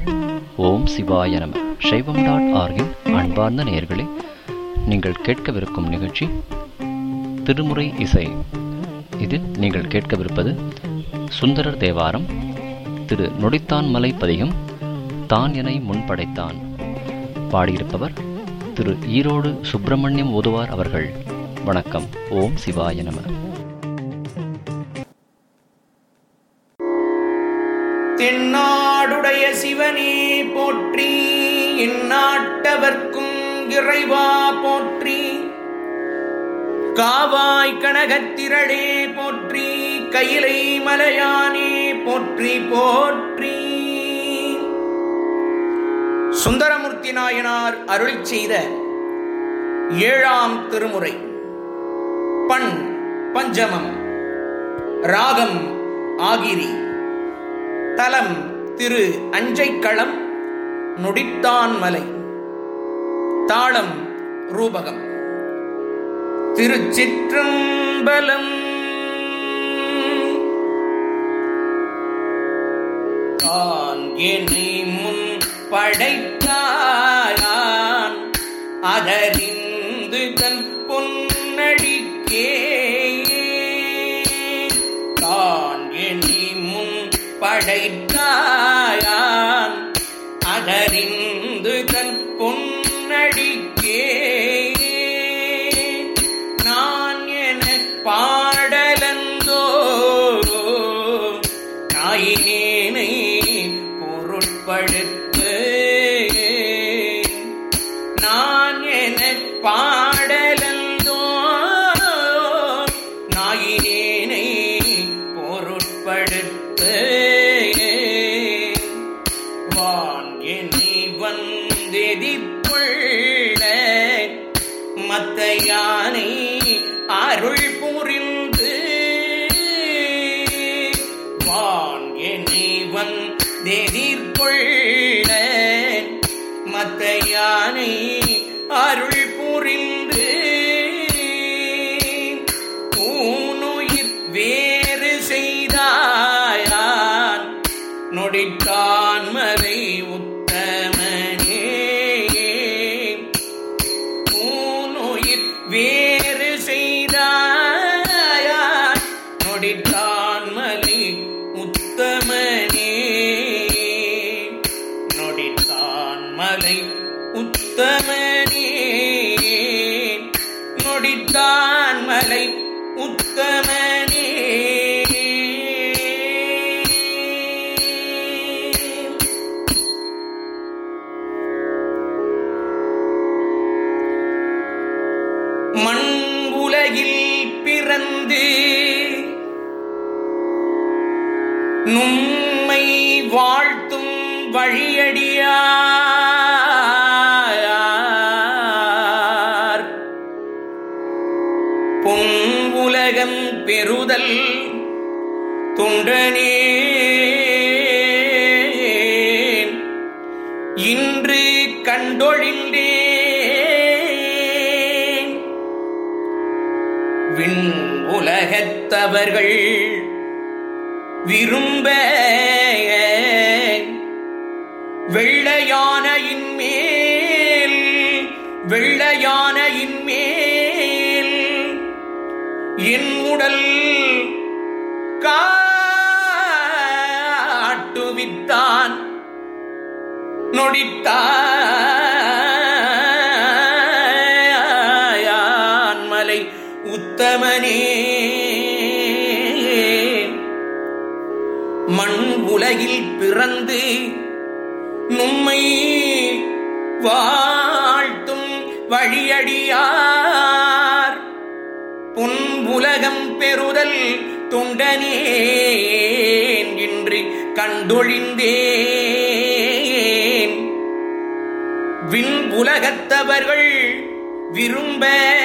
ஓம் சிவாய நம சைவம் டாட் ஆர்கின் அன்பார்ந்த நேயர்களே நீங்கள் கேட்கவிருக்கும் நிகழ்ச்சி திருமுறை இசை இதில் நீங்கள் கேட்கவிருப்பது சுந்தரர் தேவாரம் திரு நொடித்தான் மலை பதிகம் தான் எனை முன்படைத்தான் பாடியிருப்பவர் திரு ஈரோடு சுப்பிரமணியம் ஓதுவார் அவர்கள் வணக்கம் ஓம் சிவாய நம தென்னாடுடைய சிவனே போற்றி இந்நாட்டவர்க்கும் இறைவா போற்றி காவாய் கனகத்திரளே போற்றி கையிலை மலையானே போற்றி போற்றி சுந்தரமூர்த்தி நாயனார் அருள் செய்த ஏழாம் திருமுறை பண் பஞ்சமம் ராகம் ஆகிரி தலம் திரு அஞ்சைக்களம் நொடித்தான் மலை தாளம் ரூபகம் திருச்சிற்றம்பலம் தான் என்னை முன் படைத்தாயான் அதறிந்து தன் பொன்னடிக்கே தான் என்னை முன் படைத்தாயான் அதறிந்து தன் பொன்னடிக்கே நான் என பாடலந்தோ நாயினேனை பொருட்படுத்து நான் என பாடலந்தோ நாயினேனை பொருட்படுத்து வான் என்னை வந்தெதிர்கொள்ள மத்த யானை அருள் புரிந்து வான் என்னை வந்தெதிர்கொள்ள மத்த யானை அருள் புரிந்து ஊனுயிர் வேறு செய்தாயான் நொடித்தான் மறை உத்தமனே ஊனுயிர் வேறு செய்தாயான் நொடித்தான் மலை உத்தமனே நொடித்தான் மலை உத்தமனே நொடித்தான் மலை உத்தமனே மண் உலகில் பிறந்து நும்மை வாழ்த்தும் வழியடியார் பொன் உலகம் பெறுதல் தொண்டனே இன்று கண்டொழிந்தேன் விண் உலகத்தவர்கள் விரும்ப வெள்ளையானையின் மேல் வெள்ளையானையின் மேல் என் உடல் காட்டுவித்தான் நொடித்தான் மலை உத்தமனே மண் உலகில் பிறந்து நும்மை வாழ்த்தும் வழியடியார் பொன் உலகம் பெறுதல் தொண்டனேன் இன்று கண்டொழிந்தேன் விண் உலகத்தவர்கள் விரும்ப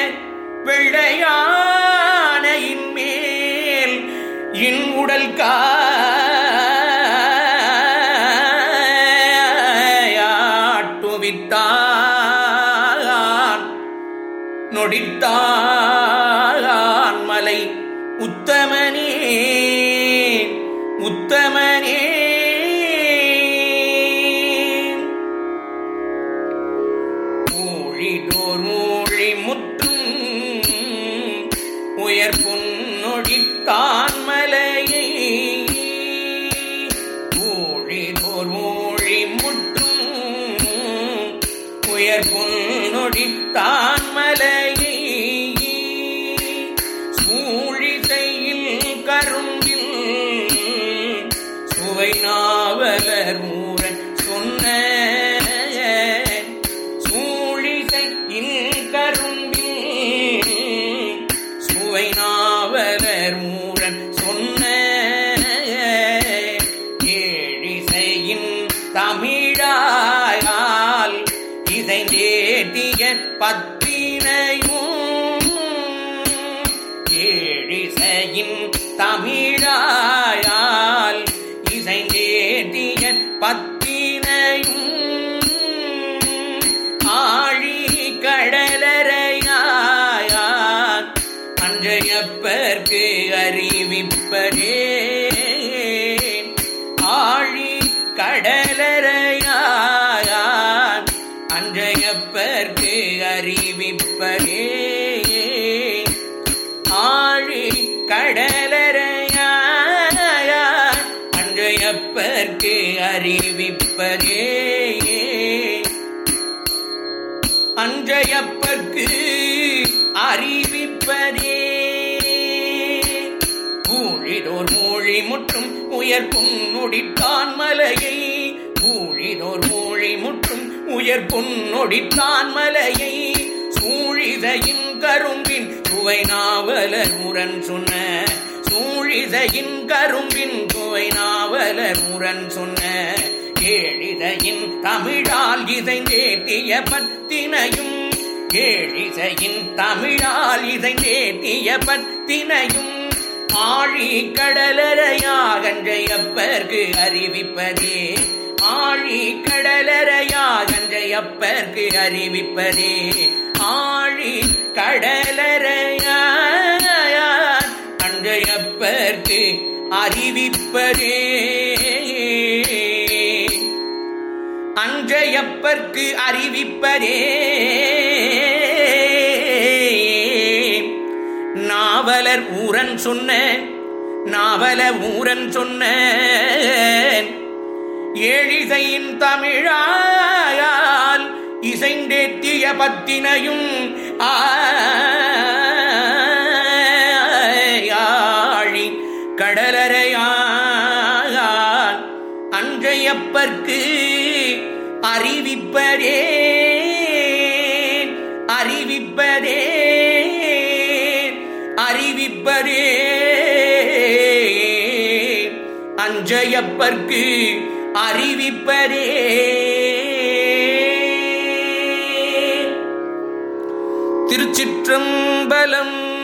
வெள்ளையானையின் மேல் இன் உடல் காட்டுவித்தான் நொடித்தான் மலை உத்தமனே உத்தமனே உயர் பொன்னொடி தான்மலையை சூழிசையில் கரும்பில் சுவை நாவலர் ஊரன் சொன்ன சூழிசையில் கரும்பில் சுவை நாவலர் ஊரன் சொன்ன ஏழிசையின் தமிழாயால் இதை நேட்டிய பத்தினையும் ஏழிசையின் தமிழாயால் இசை நேட்டிய பத்தினையும் ஆழி கடலரையாயான் அன்றையப்பர்க்கு அறிவிப்பதே ஆழி கடலரையான் அன்றையப்பர்க்கு அறிவிப்பதே ஆழி கடலரையான் அன்றையப்பர்க்கு அறிவிப்பதே அன்றையப்பர்க்கு அறிவிப்பதே ஊழிதோர் மூழி முற்றும் உயர்ப்பும் நொடித்தான் மலையை ஊழிதோர் மூழி முற்றும் உயர்ப்பும் நொடித்தான் மலையை சூழிதையின் கரும்பின் சுவை நாவலர் உரன் சொன்ன சூழிதையின் கரும்பின் சுவை நாவலர் உரன் சொன்ன ஏழிதையின் தமிழால் இதை நேட்டிய பத்தினையும் ஏழிசையின் தமிழால் இதை நேட்டிய பத்தினையும் ஆழி கடலரையாகன்றையப்பர்க்கு அறிவிப்பதே ஆழி கடலரையாகன்றையப்பர்க்கு அறிவிப்பதே ஆழி கடலரையான் அன்றையப்பர்க்கு அறிவிப்பதே அன்றையப்பர்க்கு அறிவிப்பதே நாவலர் ஊரன் சொன்ன நாவல ஊரன் சொன்ன ஏழிசையின் தமிழாயால் இசைந்தேத்திய பத்தினையும் ஆழி கடலரையால் அன்றையப்பர்க்கு அறிவிப்பதே அறிவிப்பதே அறிவிப்பதே அஞ்சையப்பர்க்கு அறிவிப்பதே திருச்சிற்றம்பலம்